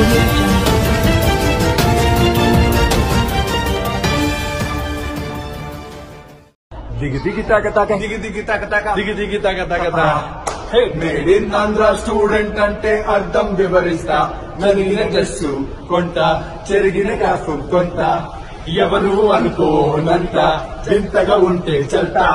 audio jungle. దిగి దిగి తాక తాక దిగి దిగి తక తక దిగి దిగి తాక తాక తా మేడ్ ఇన్ ఆంధ్ర స్టూడెంట్ అంటే అర్థం వివరిస్తా నలిగిన డ్రెస్సు కొంట చెరిగిన కాసు కొంత ఎవరు అనుకోనంత వింతగా ఉంటే చల్తా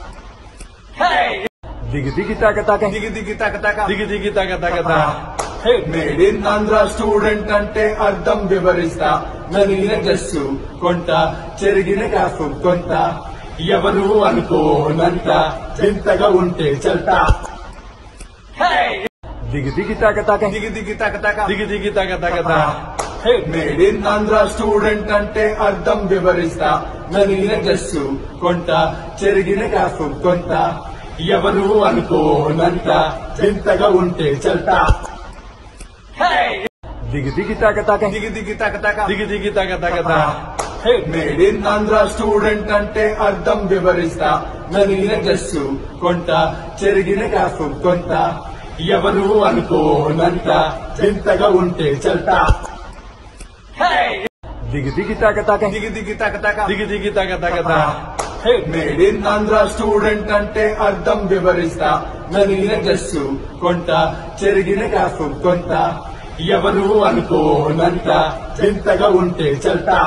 దిగి దిగి తాక తాక దిగి దిగి తక తక దిగి దిగి తాక తాక తా మేడ్ ఇన్ ఆంధ్ర స్టూడెంట్ అంటే అర్థం వివరిస్తా నలిగిన డ్రెస్సు కొంట చెరిగిన కాసు కొంత ఎవరు అనుకోనంత వింతగా ఉంటే చల్తా దిగి దిగి తాక తాక దిగి దిగి తక తక దిగి దిగి తాక తాక తా మేడ్ ఇన్ ఆంధ్ర స్టూడెంట్ అంటే అర్థం వివరిస్తా నలిగిన డ్రెస్సు కొంట చెరిగిన కాసు కొంత ఎవరు అనుకోనంత వింతగా ఉంటే చల్తా దిగి దిగి తాక తాక దిగి దిగి తక తక దిగి దిగి తాక తాక తా మేడ్ ఇన్ ఆంధ్ర స్టూడెంట్ అంటే అర్థం వివరిస్తా నలిగిన డ్రెస్సు కొంట చెరిగిన కాసు కొంత ఎవరు అనుకోనంత వింతగా ఉంటే చల్తా దిగి దిగి తాక తాక దిగి దిగి తక తక దిగి దిగి తాక తాక తా మేడ్ ఇన్ ఆంధ్ర స్టూడెంట్ అంటే అర్థం వివరిస్తా నలిగిన డ్రెస్సు కొంట చెరిగిన కాసు కొంత ఎవరు అనుకోనంత వింతగా ఉంటే చల్తా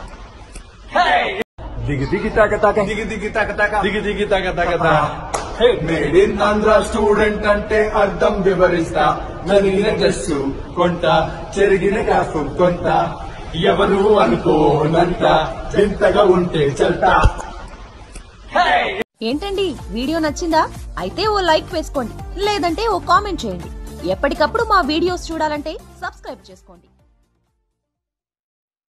దిగి దిగి తాక తాక దిగి దిగి తక తక దిగి దిగి తాక తాక తా మేడ్ ఇన్ ఆంధ్ర స్టూడెంట్ అంటే అర్థం వివరిస్తా నలిగిన డ్రెస్సు కొంట చెరిగిన కాసు కొంత ఎవరు అనుకోనంత వింతగా ఉంటే చల్తా ఏంటండి వీడియో నచ్చిందా అయితే ఓ లైక్ వేసుకోండి లేదంటే ఓ కామెంట్ చేయండి ఎప్పటికప్పుడు మా వీడియోస్ చూడాలంటే సబ్స్క్రైబ్ చేసుకోండి